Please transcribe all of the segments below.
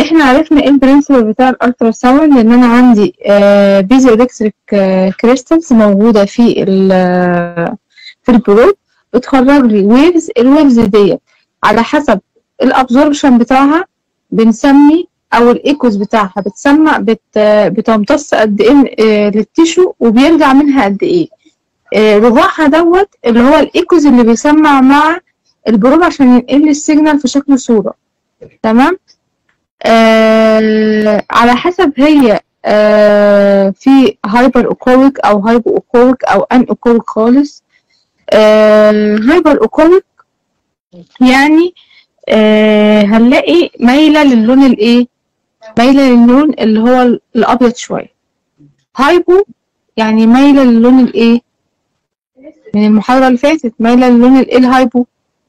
احنا عرفنا ايه البرنسبل بتاع الالترا ساوند لان انا عندي بيزو الكتريك كريستالز موجوده في ال في البروب بتخرج لي ويفز الويفز ديت على حسب الابزوربشن بتاعها بنسمي او الايكوز بتاعها بتسمى بت بتمتص قد ايه للتيشو وبيرجع منها قد ايه رجوعها دوت اللي هو الايكوز اللي بيسمع مع البروب عشان ينقل السيجنال في شكل صوره تمام آه على حسب هي آه في هايبر اوكويك او هايبو اوكويك او ان اوكويك خالص آه هايبر اوكويك يعني آه هنلاقي مايله للون الايه مايله للون اللي هو الابيض شويه هايبو يعني مايله للون الايه من المحاضره اللي فاتت مايله للون الايه الهايبو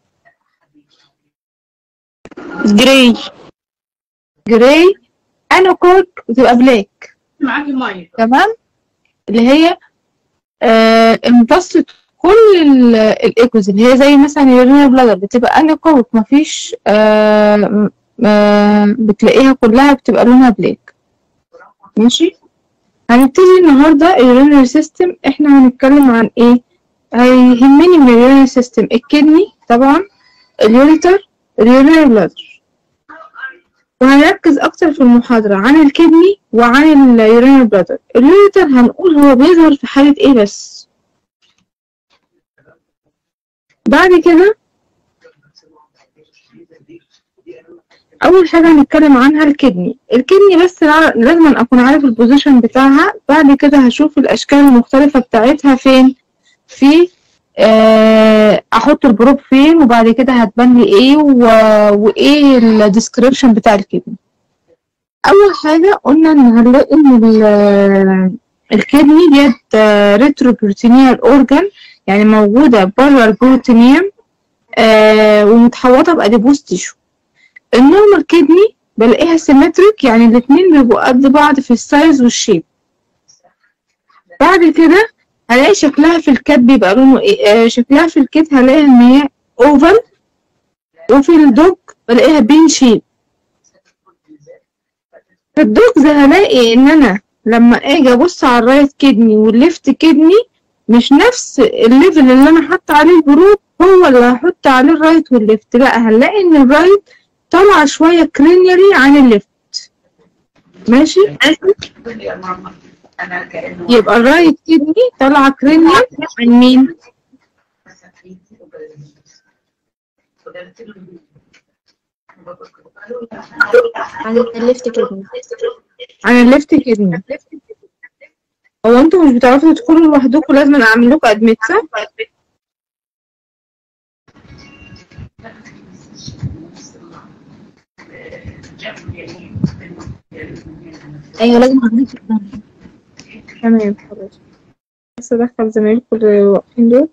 جراي جراي انوكورك بتبقى بلاك معاكي ميه تمام اللي هي آه امتصت كل الايكوز اللي هي زي مثلا اليورينال بلادر بتبقى انوكورك مفيش آه آه بتلاقيها كلها بتبقى لونها بلاك ماشي هنبتدي النهارده اليورينال سيستم احنا هنتكلم عن ايه هيهمني من اليورينال سيستم الكدني طبعا اليوريتر اليورينال بلادر وهنركز اكتر في المحاضرة عن الكدني وعن اليورينال بلادر اليوريتر هنقول هو بيظهر في حالة ايه بس بعد كده اول حاجة هنتكلم عنها الكدني الكدني بس لازم اكون عارف البوزيشن بتاعها بعد كده هشوف الاشكال المختلفة بتاعتها فين في احط البروب فين وبعد كده هتبان لي ايه و... وايه الديسكريبشن بتاع الكدني اول حاجه قلنا ان هنلاقي ان ال... الكدني ديت ريتروبروتينيال اورجان يعني موجوده بره البروتينيوم آه ومتحوطه باديبوز تيشو النورمال كدني بلاقيها سيمتريك يعني الاتنين بيبقوا قد بعض في السايز والشيب بعد كده هلاقي شكلها في الكات بيبقى لونه ايه آه شكلها في الكات هلاقي ان هي اوفل وفي الدوج بلاقيها بين شيب في الدوجز هلاقي ان انا لما اجي ابص على الرايت كدني والليفت كدني مش نفس الليفل اللي انا حاطه عليه البروب هو اللي هحط عليه الرايت والليفت لا هنلاقي ان الرايت طالعه شويه كرينيالي عن الليفت ماشي يبقى الرايت كدني طالعه كرينيال عن مين عن الليفت كدني عن الليفت كدني هو انتوا مش بتعرفوا تدخلوا لوحدكم لازم اعمل لكم ادميت صح ايوه لازم اعمل تمام خلاص بس ادخل زمايلكم اللي واقفين دول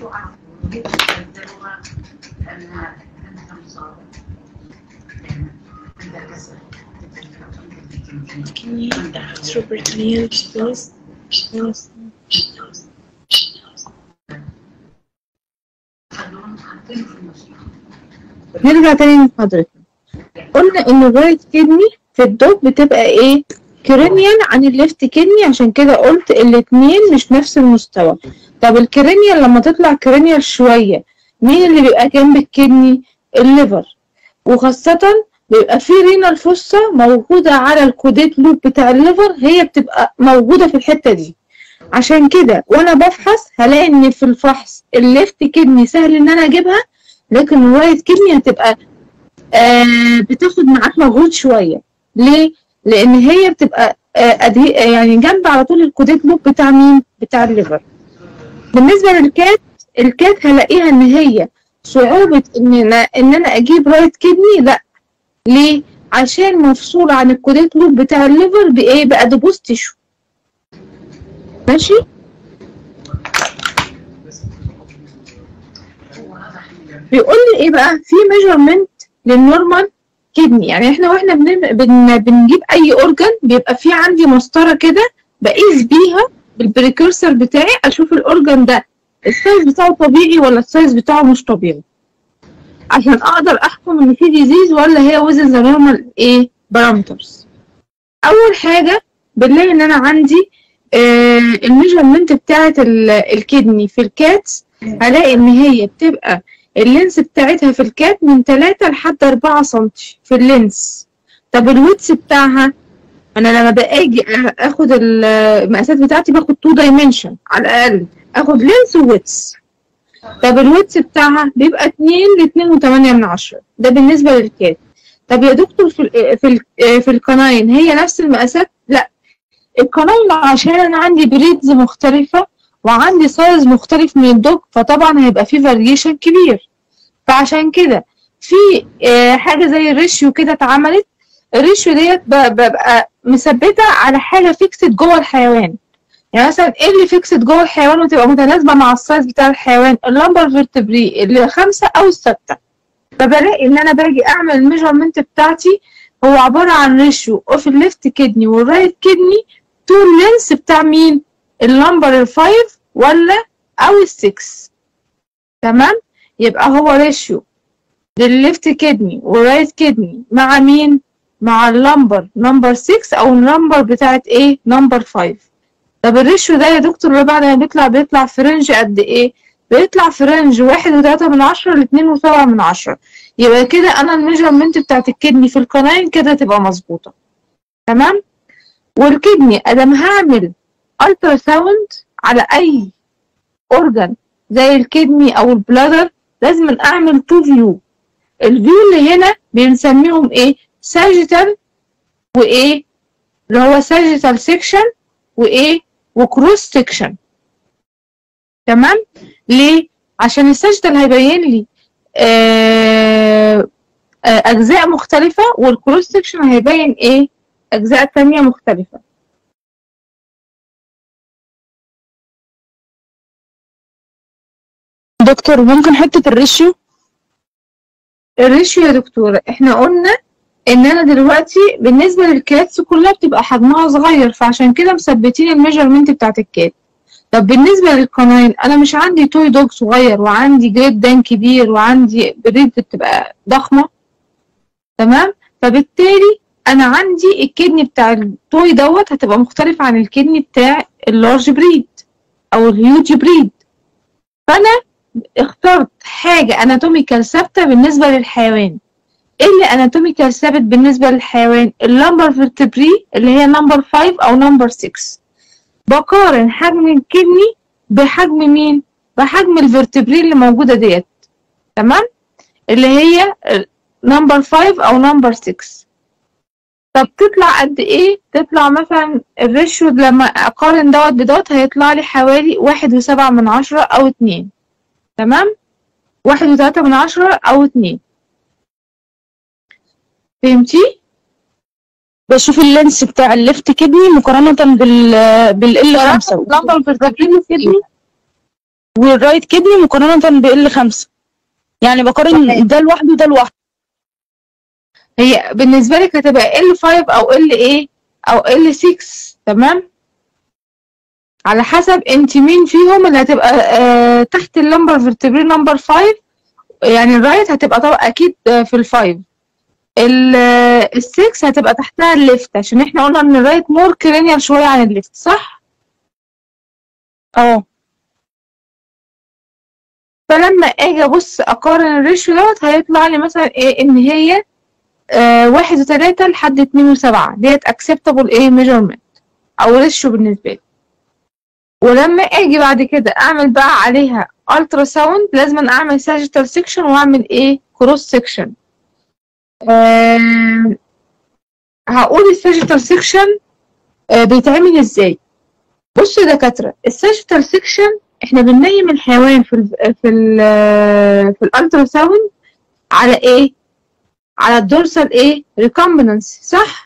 نرجع تاني لمحاضرتنا قلنا ان الرايت كدني في الدوب بتبقى ايه كرينيال عن الليفت كدني عشان كده قلت الاتنين مش نفس المستوى طب الكرينيال لما تطلع كرينيال شوية مين اللي بيبقى جنب الكدني الليفر وخاصة بيبقى في رينال فوسا موجودة على الكوديت لوب بتاع الليفر هي بتبقى موجودة في الحتة دي عشان كده وانا بفحص هلاقي ان في الفحص الليفت كدني سهل ان انا اجيبها لكن الرايت كدني هتبقى آه بتاخد معاك مجهود شوية ليه؟ لان هي بتبقى آه يعني جنب على طول الكوديت لوب بتاع مين؟ بتاع الليفر بالنسبة للكات الكات هلاقيها ان هي صعوبة ان انا ان انا اجيب رايت كدني لا ليه؟ عشان مفصول عن الكوديت لوب بتاع الليفر بايه؟ بأدبوس تيشو ماشي؟ بيقول لي ايه بقى؟ في ميجرمنت للنورمال كدني يعني احنا واحنا بن... بن... بنجيب اي اورجان بيبقى في عندي مسطره كده بقيس بيها بالبريكورسر بتاعي اشوف الاورجان ده السايز بتاعه طبيعي ولا السايز بتاعه مش طبيعي عشان اقدر احكم ان في ديزيز ولا هي وزن ذا نورمال ايه بارامترز اول حاجه بنلاقي ان انا عندي آه الميجرمنت بتاعه ال- الكدني في الكاتس هلاقي ان هي بتبقى اللينس بتاعتها في الكات من 3 لحد 4 سم في اللينس طب الويتس بتاعها انا لما باجي أ- اخد ال- المقاسات بتاعتي باخد 2 دايمنشن على الاقل اخد لينس وويتس طب الويتس بتاعها بيبقى 2 ل 2.8 من عشرة ده بالنسبه للكات طب يا دكتور في ال في ال في القناين هي نفس المقاسات لا القناين عشان انا عندي بريدز مختلفه وعندي سايز مختلف من الدوج فطبعا هيبقى فيه فاريشن كبير فعشان كده في آه، حاجه زي الريشيو كده اتعملت الريشيو ديت ب- ببقى مثبته على حاجه فيكسد جوه الحيوان يعني مثلا ايه اللي فيكسد جوه الحيوان وتبقى متناسبه مع السايز بتاع الحيوان اللمبر فيرتبري اللي خمسه او السته فبلاقي ان انا باجي اعمل الميجرمنت بتاعتي هو عباره عن ريشيو اوف الليفت كدني والرايت كدني تو اللينس بتاع مين اللمبر الفايف ولا او السكس تمام يبقى هو ريشيو للليفت كدني والرايت كدني مع مين مع اللمبر نمبر 6 او النمبر بتاعت ايه نمبر 5 طب الريشيو ده يا دكتور اللي بعد ما بيطلع بيطلع في رينج قد ايه بيطلع في رينج واحد وتلاتة من عشرة لاتنين وسبعة من عشرة يبقى كده انا الميجرمنت بتاعت الكدني في القناين كده تبقى مظبوطة تمام والكدني ادام هعمل الترا ساوند على اي اورجان زي الكدني او البلادر لازم اعمل تو فيو الفيو اللي هنا بنسميهم ايه ساجيتال وايه اللي هو ساجيتال سيكشن وايه وكروس سيكشن تمام ليه عشان الساجيتال هيبين لي آه آه اجزاء مختلفه والكروس سيكشن هيبين ايه اجزاء تانية مختلفه دكتور ممكن حتة الريشيو الريشيو يا دكتورة احنا قلنا ان انا دلوقتي بالنسبة للكاتس كلها بتبقى حجمها صغير فعشان كده مثبتين الميجرمنت بتاعت الكات طب بالنسبة للقناين انا مش عندي توي دوج صغير وعندي جريت دان كبير وعندي بريد بتبقى ضخمة تمام فبالتالي انا عندي الكدني بتاع التوي دوت هتبقى مختلف عن الكدني بتاع اللارج بريد او الهيوج بريد فانا اخترت حاجة اناتوميكال ثابتة بالنسبة للحيوان ايه اللي اناتوميكال ثابت بالنسبة للحيوان اللمبر فيرتبري اللي هي نمبر 5 او نمبر 6 بقارن حجم الكدني بحجم مين بحجم الفيرتبري اللي موجودة ديت تمام اللي هي نمبر 5 او نمبر 6 طب تطلع قد ايه تطلع مثلا الريشيو لما اقارن دوت بدوت هيطلع لي حوالي واحد وسبعة من عشرة او اتنين تمام واحد وتلاتة من عشرة أو اتنين فهمتي؟ بشوف اللينس بتاع الليفت كدني مقارنة بال بال خمسة لمبر فيرتبري كدني والرايت كدني مقارنة بال خمسة يعني بقارن ده لوحده وده لوحده هي بالنسبة لك هتبقى L5 أو L ايه أو L6 تمام؟ على حسب انت مين فيهم اللي هتبقى آه تحت اللمبر فيرتبري نمبر 5 يعني الرايت هتبقى طبعا اكيد آه، في الفايف السكس هتبقى تحتها الليفت عشان احنا قلنا ان الرايت مور كرينيال شويه عن الليفت صح اه فلما اجي ابص اقارن الريشيو دوت هيطلع لي مثلا ايه ان هي آه واحد وتلاتة لحد اتنين وسبعة ديت acceptable ايه measurement او ريشيو بالنسبة لي ولما اجي بعد كده اعمل بقى عليها الترا ساوند لازم اعمل ساجيتال سيكشن واعمل ايه كروس سيكشن آه هقول الساجيتال سيكشن آه بيتعمل ازاي بصوا يا دكاتره الساجيتال سيكشن احنا بننيم الحيوان في ال في ال في الالترا ساوند على ايه على الدورسال ايه ريكومبننس صح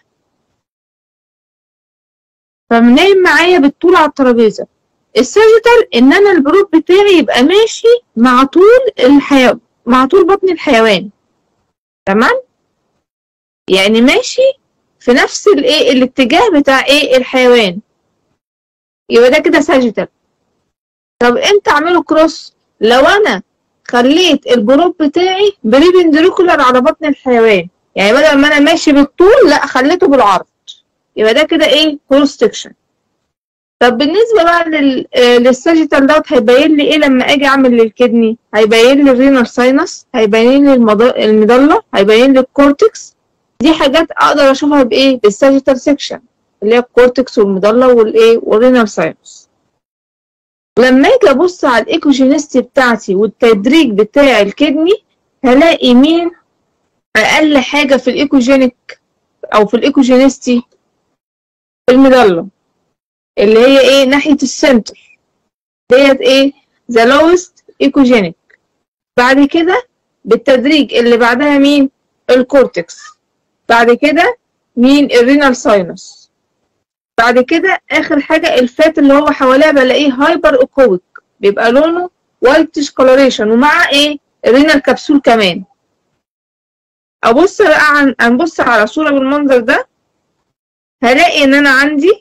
فمنايم معايا بالطول على الترابيزه الساجيتال ان انا البروب بتاعي يبقى ماشي مع طول الحيوان مع طول بطن الحيوان تمام يعني ماشي في نفس الايه الاتجاه بتاع ايه الحيوان يبقى ده كده ساجيتال طب امتى اعمله كروس لو انا خليت البروب بتاعي بريبندريكولار على بطن الحيوان يعني بدل ما انا ماشي بالطول لا خليته بالعرض يبقى ده كده ايه كروس سكشن طب بالنسبه بقى لل آه، للساجيتال دوت هيبين لي ايه لما اجي اعمل للكدني هيبين لي الرينال ساينس هيبين لي المض- المضله هيبين لي الكورتكس دي حاجات اقدر اشوفها بايه بالساجيتال سيكشن اللي هي الكورتكس والمضله والايه والرينال ساينس لما اجي ابص على الايكوجينيستي بتاعتي والتدريج بتاع الكدني هلاقي مين اقل حاجه في الايكوجينيك او في الايكوجينيستي المضله اللي هي ايه ناحيه السنتر ديت ايه ذا لوست ايكوجينيك بعد كده بالتدريج اللي بعدها مين الكورتكس بعد كده مين الرينال ساينس بعد كده اخر حاجه الفات اللي هو حواليها بلاقيه هايبر اوكويك بيبقى لونه وايتش كولوريشن ومع ايه الرينال كبسول كمان ابص بقى عن انبص على صوره بالمنظر ده هلاقي ان انا عندي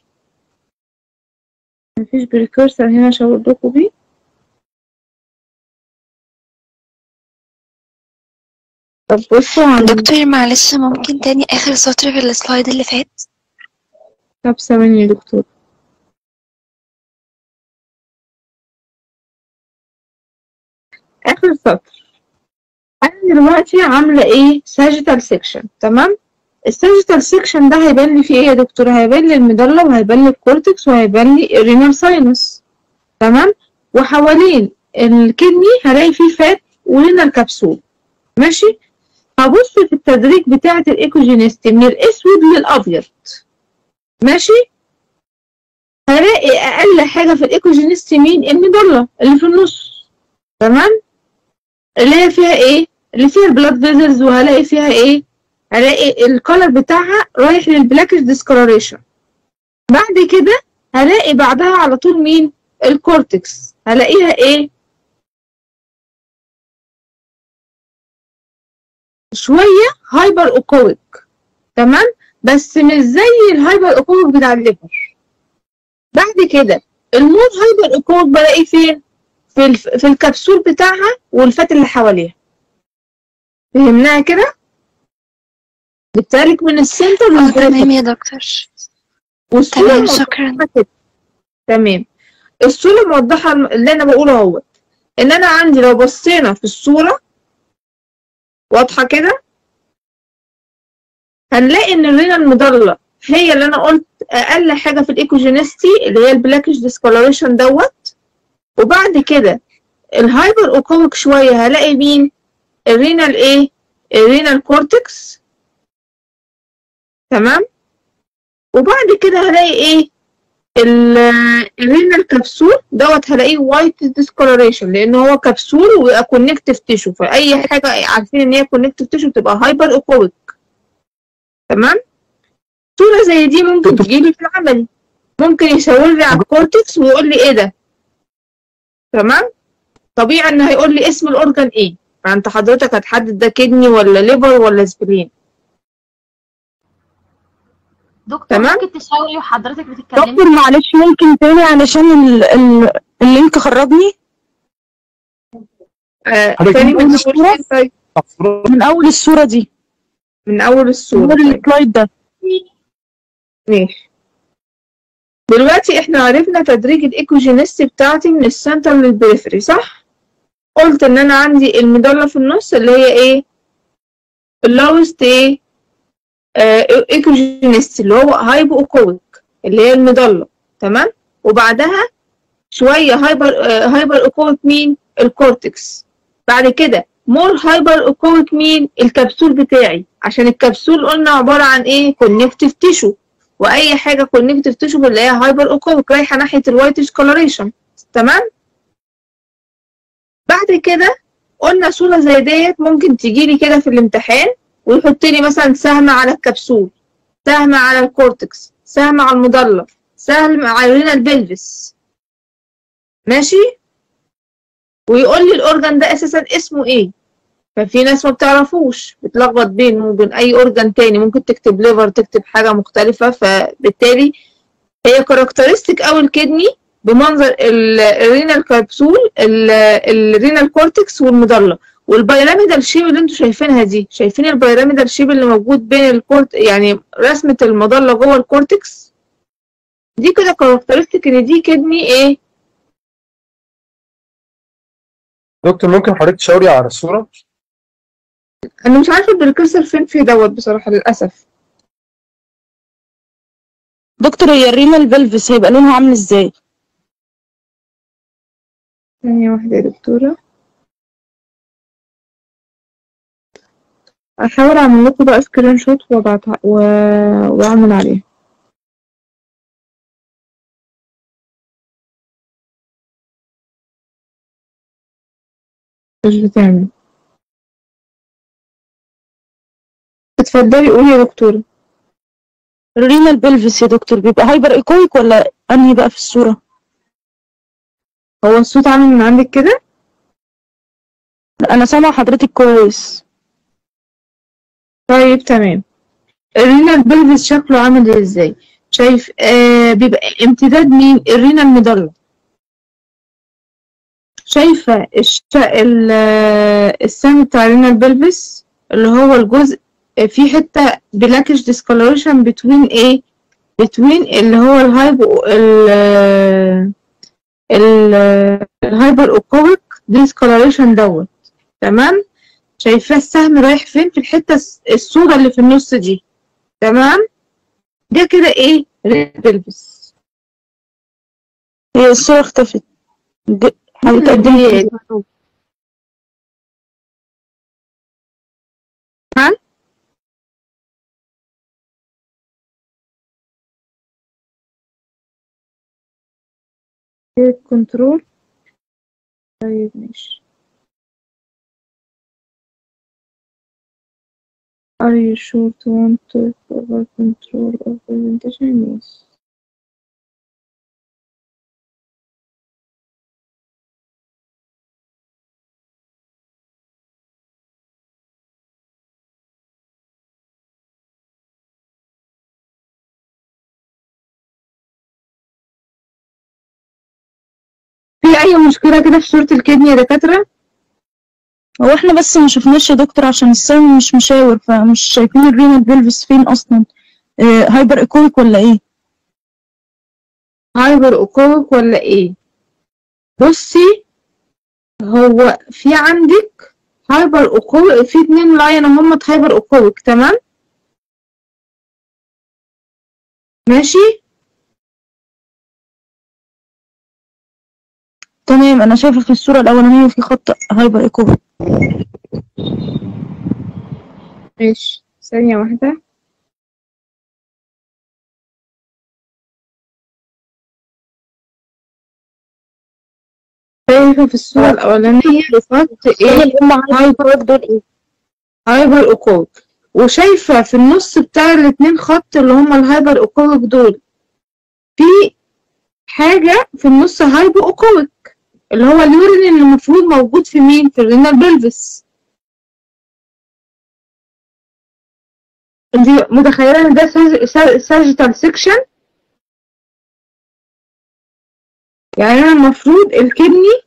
مفيش بريكورسر هنا اشاور لكم بيه طب بصوا عند دكتور معلش ممكن تاني آخر سطر في السلايد اللي فات طب ثواني يا دكتور آخر سطر أنا دلوقتي عاملة إيه ساجيتال سيكشن تمام الساجيتال سيكشن ده هيبان لي فيه إيه يا دكتور هيبان لي الميدالة وهيبان لي الكورتكس وهيبان لي الرينال ساينس تمام وحوالين الكدني هلاقي فيه فات ورينال كبسول ماشي هبص في التدريج بتاعة الإيكوجينيستي من الأسود للأبيض ماشي هلاقي اقل حاجه في الايكوجينيست مين الميدولا اللي في النص تمام اللي هي فيها ايه اللي فيها البلاد فيزلز وهلاقي فيها ايه هلاقي الكولر بتاعها رايح للبلاكش ديسكولوريشن بعد كده هلاقي بعدها على طول مين الكورتكس هلاقيها ايه شويه هايبر اوكويك تمام بس مش زي الهايبر اوكويك بتاع الليفر بعد كده المود هايبر اوكويك بلاقيه فين في الف... في الكبسول بتاعها والفات اللي حواليها فهمناها كده بتالك من السنتر اه للبريفر تمام يا دكتور والصورة تمام موضحة شكرا كده. تمام الصورة موضحة اللي أنا بقوله اهوت إن أنا عندي لو بصينا في الصورة واضحة كده هنلاقي إن الرينا المضلة هي اللي أنا قلت أقل حاجة في الإيكوجينيستي اللي هي البلاكش ديسكولوريشن دوت وبعد كده الهايبر أوكويك شوية هلاقي مين الرينال إيه الرينال كورتكس تمام وبعد كده هلاقي ايه ال- الرينال كبسول دوت هلاقيه وايت ديسكولوريشن لان هو كبسول ويبقى كونكتيف تيشو فاي حاجه عارفين ان هي كونكتيف تيشو بتبقى هايبر اوكويك تمام صوره زي دي ممكن تجيلي في العملي ممكن يشاور لي على الكورتكس ويقول لي ايه ده تمام طبيعي ان هيقول لي اسم الاورجان ايه فانت حضرتك هتحدد ده كدني ولا ليفر ولا سبلين دكتور تمام. ممكن تشاوري وحضرتك بتتكلمي دكتور معلش ممكن تاني علشان ال... ال... اللينك خرجني آه حضرتك تاني ممكن من الصورة؟ أول فين طيب؟ من اول الصورة دي من اول من الصوره اول طيب. السلايد ده ماشي دلوقتي احنا عرفنا تدريج الايكوجينيستي بتاعتي من السنتر للبريفري صح قلت ان انا عندي المضله في النص اللي هي ايه اللوست ايه آه ايكوجينيستي اللي هو هايبو اوكويك اللي هي المضله تمام وبعدها شويه هايبر آه هايبر اوكويك مين الكورتكس بعد كده مور هايبر اوكويك مين الكبسول بتاعي عشان الكبسول قلنا عباره عن ايه كونكتيف تيشو واي حاجه كونكتيف تيشو بنلاقيها هايبر اوكويك رايحه ناحيه الوايتش كولوريشن تمام بعد كده قلنا صوره زي ديت ممكن تيجي لي كده في الامتحان ويحط لي مثلا سهم على الكبسول سهم على الكورتكس سهم على المضله سهم على الرينال بلفس ماشي ويقول لي الاورجان ده اساسا اسمه ايه ففي ناس ما بتعرفوش بتلخبط بينه وبين اي اورجان تاني ممكن تكتب ليفر تكتب حاجه مختلفه فبالتالي هي كاركترستيك او الكدني بمنظر ال- الرينال كابسول ال- الرينال كورتكس والمضله والبيراميدال شيب اللي انتوا شايفينها دي شايفين البيراميدال شيب اللي موجود بين الكورت يعني رسمة المظلة جوه الكورتكس دي كده كاركترستيك ان دي كدني ايه دكتور ممكن حضرتك تشاوري على الصورة انا مش عارفة البريكرسر فين في دوت بصراحة للأسف دكتور هي الرينال فيلفس هيبقى لونها عامل ازاي ثانية واحدة يا دكتورة هحاول اعمل لكم بقى سكرين شوت وابعتها و... واعمل عليها مش بتعمل اتفضلي قولي يا دكتورة الرينال فيلفس يا دكتور بيبقى هايبر ايكويك ولا انهي بقى في الصورة هو الصوت عامل من عندك كده انا سامعة حضرتك كويس طيب تمام الرينال بلفس شكله عامل ازاي شايف آه بيبقى امتداد مين الرينال ميدالا شايفة الش... ال... آه، السهم بتاع الرينال بلفس اللي هو الجزء آه، في حتة بلاكش ديسكولوريشن بتوين ايه بتوين اللي هو الهايبو ال آه، ال آه، الهايبر اوكويك ديسكولوريشن دوت تمام شايفاه السهم رايح فين في الحتة الس- السوداء اللي في النص دي تمام ده كده ايه رينال بلفس هي الصورة اختفت ج- حاولت اقدمها دي- ها كنترول طيب ماشي Are you sure to want to cover control of presentation? Yes. في أي مشكلة كده في صورة الكدني يا دكاترة؟ هو احنا بس ما شفناش يا دكتور عشان السهم مش مشاور فمش شايفين الرينال فيلفس فين اصلا آه هايبر ايكويك ولا ايه هايبر أوكويك ولا إيه؟ بصي هو في عندك هايبر أوكويك في اتنين لاين هم هايبر أوكويك تمام؟ ماشي؟ تمام انا شايفه في الصورة الاولانية في خط هايبر ايكويك ماشي ثانية واحدة شايفة في الصورة الأولانية خط إيه؟ اللي هم هايبر دول ايه هايبر أوكويك وشايفة في النص بتاع الاتنين خط اللي هما الهايبر أوكويك دول في حاجة في النص هايبو أوكويك اللي هو اليورين اللي المفروض موجود في مين؟ في الرينال بلفس انت متخيلة ان ده ساجيتال سيكشن يعني انا المفروض الكدني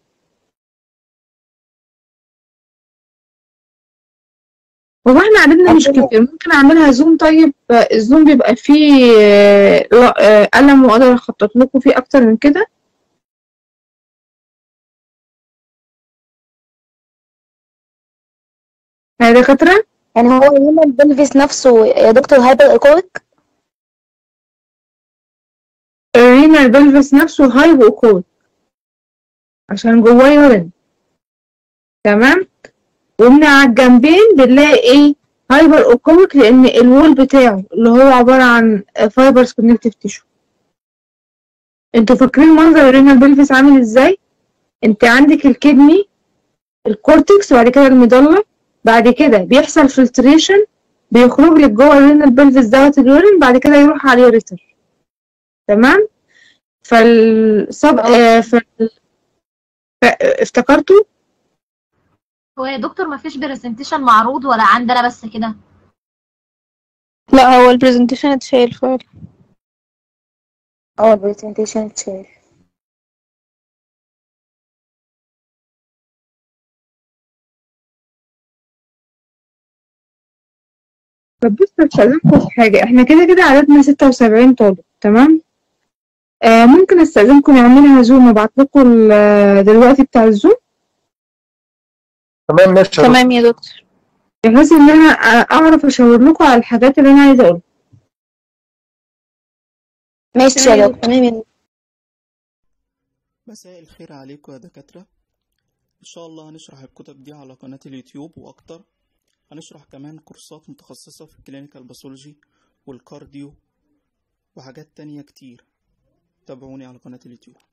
هو احنا عددنا مش كتير ممكن اعملها زوم طيب آه، الزوم بيبقى فيه آه، لا- آه، قلم واقدر اخطط لكم فيه اكتر من كده يا دكاترة يعني هو هنا البلفس نفسه يا دكتور هايبر ايكويك الرينال بلفس نفسه هايبو اوكويك عشان جواه يورين تمام ومن على الجنبين بنلاقي ايه هايبر اوكويك لان الوول بتاعه اللي هو عبارة عن فايبرز كونكتيف تيشو انتوا فاكرين منظر الرينال بلفس عامل ازاي انت عندك الكدني الكورتكس وبعد كده المضلة بعد كده بيحصل فلتريشن بيخرج لك جوه الرينال بلفس دوت اليورين بعد كده يروح على اليوريتر تمام فالصب آه فال... ف... افتكرتوا هو يا دكتور ما فيش برزنتيشن معروض ولا عندنا بس كده لا هو البرزنتيشن اتشال فعلا اه البرزنتيشن اتشال طب بص استأذنكم في حاجة احنا كده كده عددنا ستة وسبعين طالب تمام آه ممكن استأذنكم نعملها زوم وابعت لكم ال- دلوقتي بتاع الزوم تمام ماشي يا دكتور. تمام يا دكتور بحيث ان انا أ- اعرف اشاور لكم على الحاجات اللي انا عايزة اقولها ماشي يا دكتور تمام يا دكتور مساء الخير عليكم يا دكاترة إن شاء الله هنشرح الكتب دي على قناة اليوتيوب وأكتر هنشرح كمان كورسات متخصصة في الكلينيكال باثولوجي والكارديو وحاجات تانية كتير تابعوني على قناة اليوتيوب